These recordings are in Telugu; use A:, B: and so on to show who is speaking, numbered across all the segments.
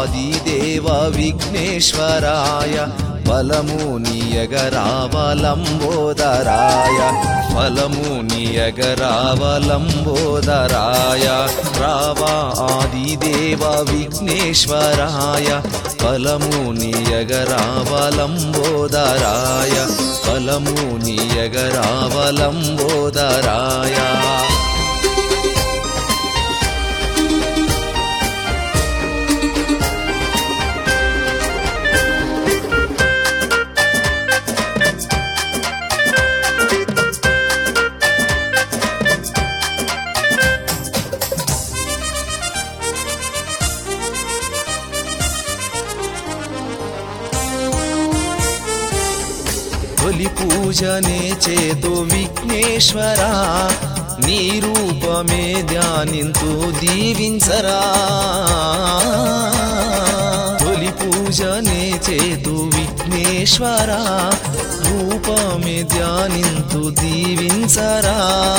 A: ఆదిదేవ విఘ్నేశ్వరాయ ఫలము నియగరావలంబోదరాయ ఫలము నియగరావలంబోదరాయ రావా ఆదిదేవ విఘ్నేశ్వరాయ ఫలము నియగరావలంబోదరాయ ఫలము నియగరావలంబోదరాయ తొలి పూజనే చేతు విఘ్నేశ్వరా నీ రూపమే ధ్యానింతు దీవించరా తొలి పూజనే చేతు విఘ్నేశ్వరా రూపమే ధ్యానింతు దీవించరా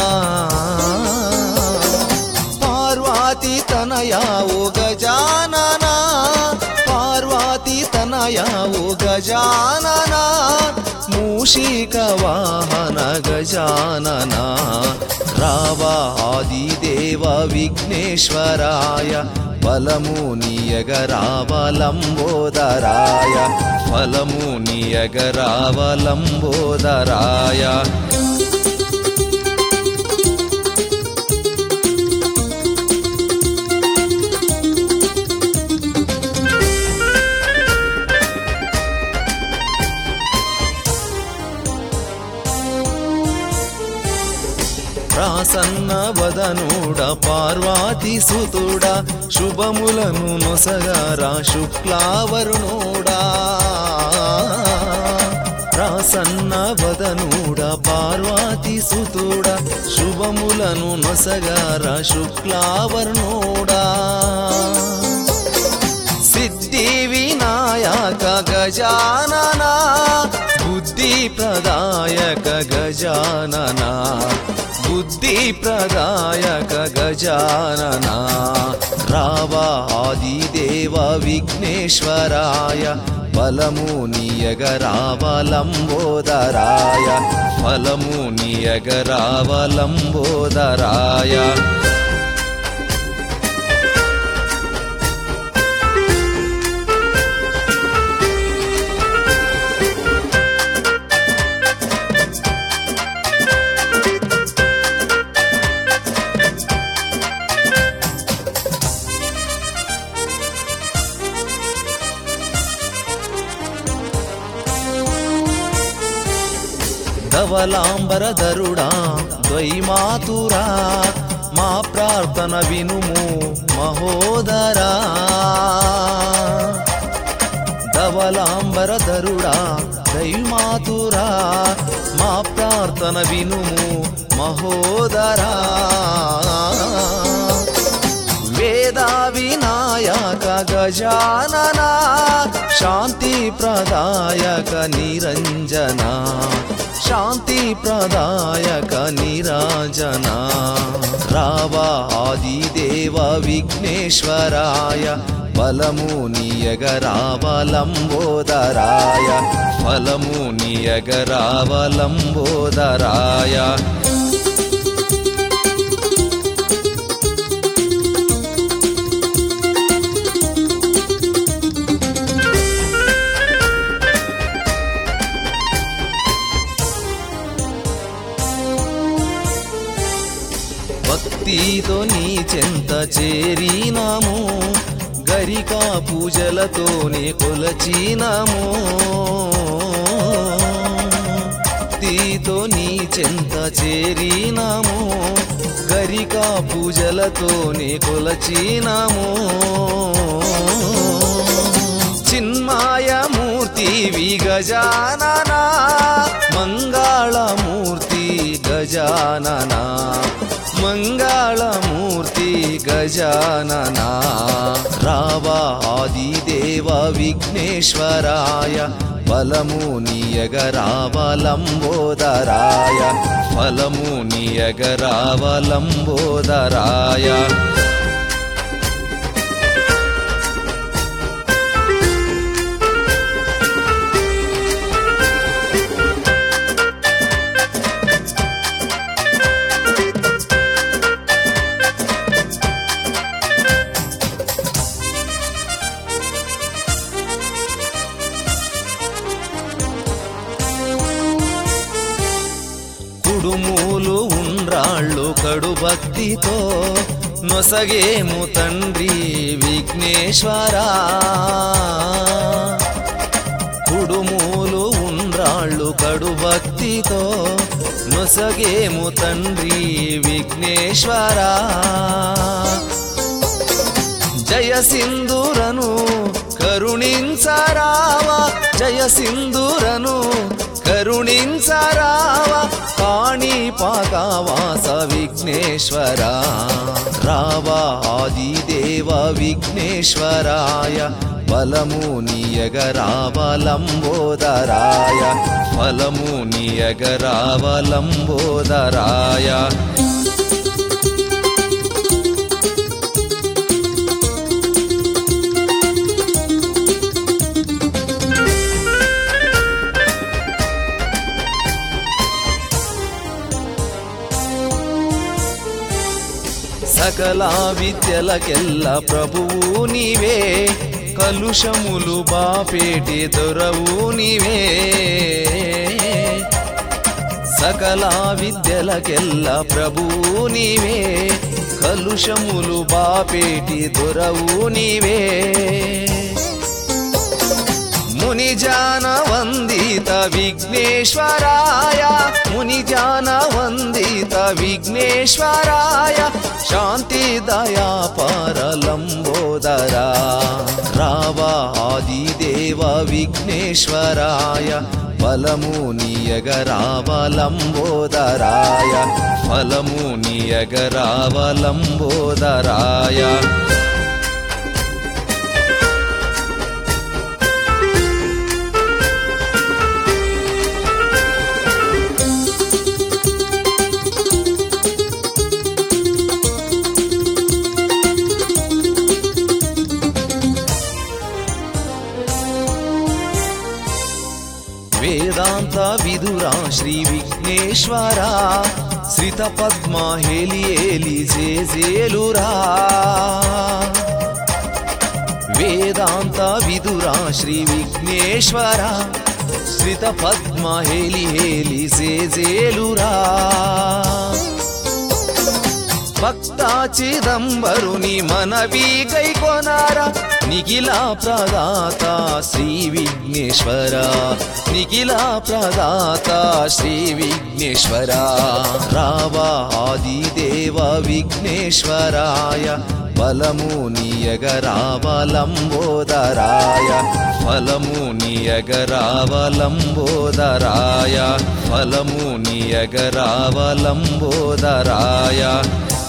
A: పార్వతి తనయా ఓ గజాననా పార్వతి తనయా ఓ గజాననా మూషిక వాహన గజాననా రావా ఆదిదేవ విఘ్నేశ్వరాయ ఫలము నియగరావలంబోదరాయ ఫలము నియగరావలంబోదరాయ ప్రాసన్న వదనుడ పార్వాతి సుతుడ శుభములను నొసగరా శుక్లావరుణుడా ప్రాసన్న వదనుడ పార్వాతి సుతుడ శుభములను నొసగరా శుక్లావరుణుడా సిద్ధి వినాయక గజానన బుద్ధి ప్రదాయక గజానన బుద్ధి ప్రదాయక గజానన రావా ఆదిదేవ విఘ్నేశ్వరాయ ఫలము నియగరావలంబోదరాయ ఫలము నియగరావలంబోదరాయ ధవలాంబరధరుడా ద్వైమాతురా మా ప్రార్థన వినుము మహోదరా ధవలాంబరధరుడా దైమాతురా మా ప్రార్థన వినుము మహోదరా వేద వినాయక గజానన శాంతి ప్రదాయక నిరంజన శాంతి ప్రదాయక నిరాజన రావా ఆదిదేవ విఘ్నేశ్వరాయ ఫలము నియగరావలంబోదరాయ ఫలము నియగరావలంబోదరాయ భక్తితో నీ చెంత చేరినాము గరికా పూజలతోనే కొలచినాము భక్తితో నీ చెంత చేరినాము గరికా పూజలతోనే కొలచినాము చిన్మాయమూర్తి విగజానన మంగళమూర్తి గజానన మంగళమూర్తి గజానన రావా ఆదిదేవ విఘ్నేశ్వరాయ ఫలము నియగరావలంబోదరాయ ఫలము నియగరావలంబోదరాయ కుడుమూలు ఉండ్రాళ్ళు కడు భక్తితో నొసగేము తండ్రి విఘ్నేశ్వరా కుడుమూలు ఉండ్రాళ్ళు కడు భక్తితో నొసగేము తండ్రి విఘ్నేశ్వరా జయ సింధూరను కరుణించరావా జయ సింధూరను కరుణించరావా పాణిపాకవాస విఘ్నేశ్వరా రావా ఆదిదేవ విఘ్నేశ్వరాయ బలము నియగరావలంబోదరాయ ఫలము నియగరావలంబోదరాయ సకల విద్యలకెల్ల ప్రభువు నీవే కలుషములు బాపేటి దొరవు నీవే సకల విద్యలకెల్ల ప్రభువు నీవే కలుషములు బాపేటి దొరవు నీవే మునిజాన వందిత విఘ్నేశ్వరాయ మునిజాన వందిత విఘ్నేశ్వరాయ శాంతి దయా పరలంబోదరా రావా ఆదిదేవ విఘ్నేశ్వరాయ బలము నియగరావలంబోదరాయ ఫలము నియగరావలంబోదరాయ వేదాంత విదురా శ్రీ విఘ్నేశ్వరా శ్రిత పద్మ హేలి ఏలి జేజేలురా వేదాంత విదురా శ్రీ విఘ్నేశ్వరా శ్రిత పద్మ హేలి హేలి జేజేలురా భక్త చిదంబరుని మనవి గైకొనార నిఖిల ప్రదాత శ్రీ విఘ్నేశ్వర నిఖిల ప్రదాత శ్రీ విఘ్నేశ్వర రావా ఆదిదేవ విఘ్నేశ్వరాయ బలము నియగరావలంబోదరాయ ఫలము నియగరావలంబోదరాయ ఫలము నియగరావలంబోదరాయ